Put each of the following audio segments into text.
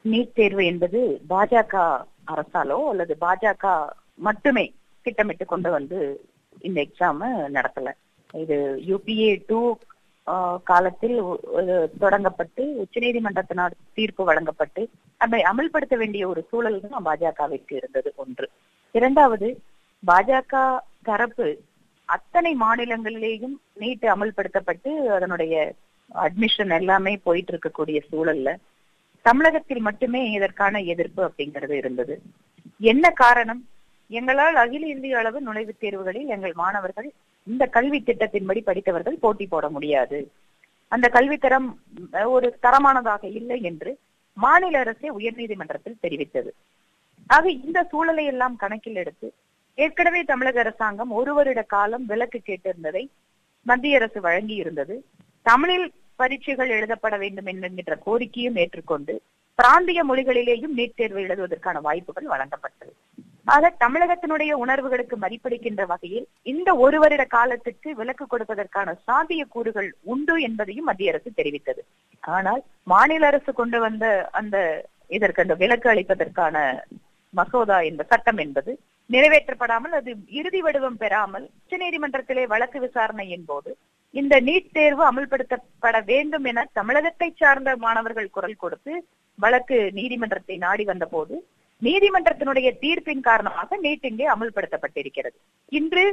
NEET தேர்வு என்பது பாஜக அரசாலோ அல்லது பாஜக மட்டுமே திட்டமிட்டு கொண்டு வந்து இந்த எக்ஸாம நடத்தல இது யூபிஏ டூ காலத்தில் ஒரு தொடங்கப்பட்டு உச்சநீதிமன்றத்தினால் தீர்ப்பு வழங்கப்பட்டு அதை அமல்படுத்த வேண்டிய ஒரு சூழல் தான் பாஜகவிற்கு இருந்தது ஒன்று இரண்டாவது பாஜக தரப்பு அத்தனை மாநிலங்களிலேயும் நீட் அமல்படுத்தப்பட்டு அதனுடைய அட்மிஷன் எல்லாமே போயிட்டு இருக்கக்கூடிய சூழல்ல தமிழகத்தில் மட்டுமே இதற்கான எதிர்ப்பு அப்படிங்கிறது இருந்தது என்ன காரணம் எங்களால் அகில இந்திய அளவு நுழைவுத் தேர்வுகளில் எங்கள் மாணவர்கள் இந்த கல்வி திட்டத்தின்படி படித்தவர்கள் போட்டி போட முடியாது அந்த கல்வித்தரம் ஒரு தரமானதாக இல்லை என்று மாநில அரசே உயர்நீதிமன்றத்தில் தெரிவித்தது ஆக இந்த சூழலை எல்லாம் கணக்கில் எடுத்து ஏற்கனவே தமிழக அரசாங்கம் ஒரு வருட காலம் விலக்கு கேட்டிருந்ததை மத்திய அரசு வழங்கி இருந்தது தமிழில் பரீட்சைகள் எழுதப்பட வேண்டும் என்கின்ற கோரிக்கையும் ஏற்றுக்கொண்டு பிராந்திய மொழிகளிலேயும் நீட் தேர்வு எழுதுவதற்கான வாய்ப்புகள் வழங்கப்பட்டது ஆக தமிழகத்தினுடைய உணர்வுகளுக்கு மதிப்பளிக்கின்ற வகையில் இந்த ஒரு வருட காலத்துக்கு விலக்கு கொடுப்பதற்கான சாத்திய கூறுகள் உண்டு என்பதையும் மத்திய அரசு தெரிவித்தது ஆனால் மாநில அரசு கொண்டு வந்த அந்த இதற்கு அந்த விலக்கு அளிப்பதற்கான மசோதா என்ற சட்டம் என்பது நிறைவேற்றப்படாமல் அது இறுதி வடிவம் பெறாமல் உச்சநீதிமன்றத்திலே வழக்கு விசாரணையின் போது இந்த நீட் தேர்வு அமல்படுத்தப்பட வேண்டும் என தமிழகத்தை சார்ந்த மாணவர்கள் குரல் கொடுத்து வழக்கு நீதிமன்றத்தை நாடி வந்த போது நீதிமன்றத்தினுடைய தீர்ப்பின் காரணமாக நீட் இங்கே அமல்படுத்தப்பட்டிருக்கிறது இன்று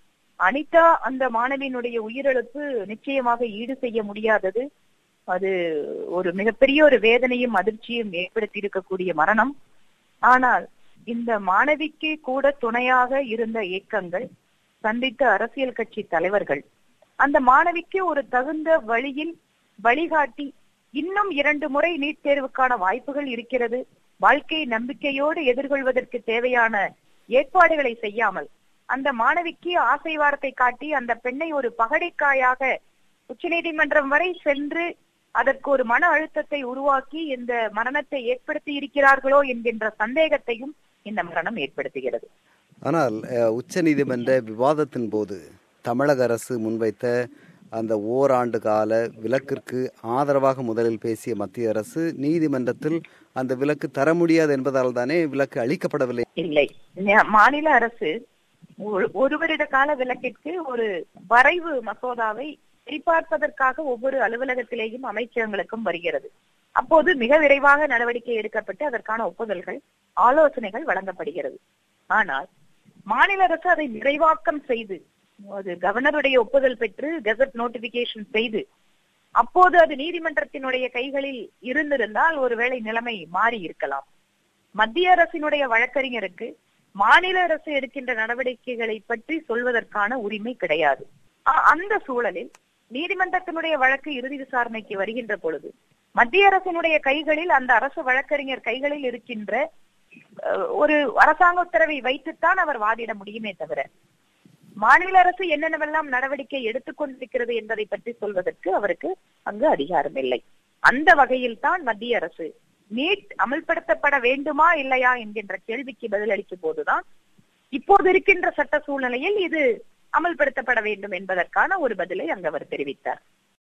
அனிதா அந்த மாணவியினுடைய உயிரிழப்பு நிச்சயமாக ஈடு செய்ய முடியாதது அது ஒரு மிகப்பெரிய ஒரு வேதனையும் அதிர்ச்சியும் ஏற்படுத்தி இருக்கக்கூடிய மரணம் ஆனால் இந்த மாணவிக்கு கூட துணையாக இருந்த இயக்கங்கள் சந்தித்த அரசியல் கட்சி தலைவர்கள் அந்த மாணவிக்கு ஒரு தகுந்த வழியில் வழிகாட்டி இன்னும் இரண்டு முறை நீட் தேர்வுக்கான வாய்ப்புகள் இருக்கிறது வாழ்க்கை நம்பிக்கையோடு எதிர்கொள்வதற்கு தேவையான ஏற்பாடுகளை செய்யாமல் அந்த மாணவிக்கு ஆசை வார்த்தை காட்டி அந்த பெண்ணை ஒரு பகடைக்காயாக உச்சநீதிமன்றம் வரை சென்று அதற்கு ஒரு மன அழுத்தத்தை உருவாக்கி இந்த மரணத்தை ஏற்படுத்தி இருக்கிறார்களோ என்கின்ற சந்தேகத்தையும் இந்த மரணம் ஏற்படுத்துகிறது ஆனால் உச்ச நீதிமன்ற விவாதத்தின் போது தமிழக அரசு முன்வைத்த அந்த ஓராண்டு கால விலக்கிற்கு ஆதரவாக முதலில் பேசிய மத்திய அரசு நீதிமன்றத்தில் அந்த விலக்கு தர முடியாது என்பதால் தானே விலக்கு அளிக்கப்படவில்லை இல்லை மாநில அரசு ஒரு வருட கால விலக்கிற்கு ஒரு வரைவு மசோதாவை சரிபார்ப்பதற்காக ஒவ்வொரு அலுவலகத்திலேயும் அமைச்சகங்களுக்கும் வருகிறது அப்போது மிக விரைவாக நடவடிக்கை எடுக்கப்பட்டு அதற்கான ஒப்புதல்கள் ஆலோசனைகள் வழங்கப்படுகிறது ஆனால் மாநில அரசு அதை நிறைவாக்கம் செய்து அது கவர்னருடைய ஒப்புதல் பெற்று கெசட் நோட்டிபிகேஷன் செய்து அப்போது அது நீதிமன்றத்தினுடைய கைகளில் இருந்திருந்தால் ஒருவேளை நிலைமை மாறி இருக்கலாம் மத்திய அரசினுடைய வழக்கறிஞருக்கு மாநில அரசு எடுக்கின்ற நடவடிக்கைகளை பற்றி சொல்வதற்கான உரிமை கிடையாது அந்த சூழலில் நீதிமன்றத்தினுடைய வழக்கு இறுதி விசாரணைக்கு வருகின்ற பொழுது மத்திய அரசினுடைய கைகளில் அந்த அரசு வழக்கறிஞர் கைகளில் இருக்கின்ற ஒரு அரசாங்க உத்தரவை வைத்துத்தான் அவர் வாதிட முடியுமே தவிர மாநில அரசு என்னென்னவெல்லாம் நடவடிக்கை எடுத்துக்கொண்டிருக்கிறது என்பதை பற்றி சொல்வதற்கு அவருக்கு அங்கு அதிகாரம் இல்லை அந்த வகையில் தான் மத்திய அரசு நீட் அமல்படுத்தப்பட வேண்டுமா இல்லையா என்கின்ற கேள்விக்கு பதிலளிக்கும் போதுதான் இப்போது இருக்கின்ற சட்ட சூழ்நிலையில் இது அமல்படுத்தப்பட வேண்டும் என்பதற்கான ஒரு பதிலை அங்கு அவர் தெரிவித்தார்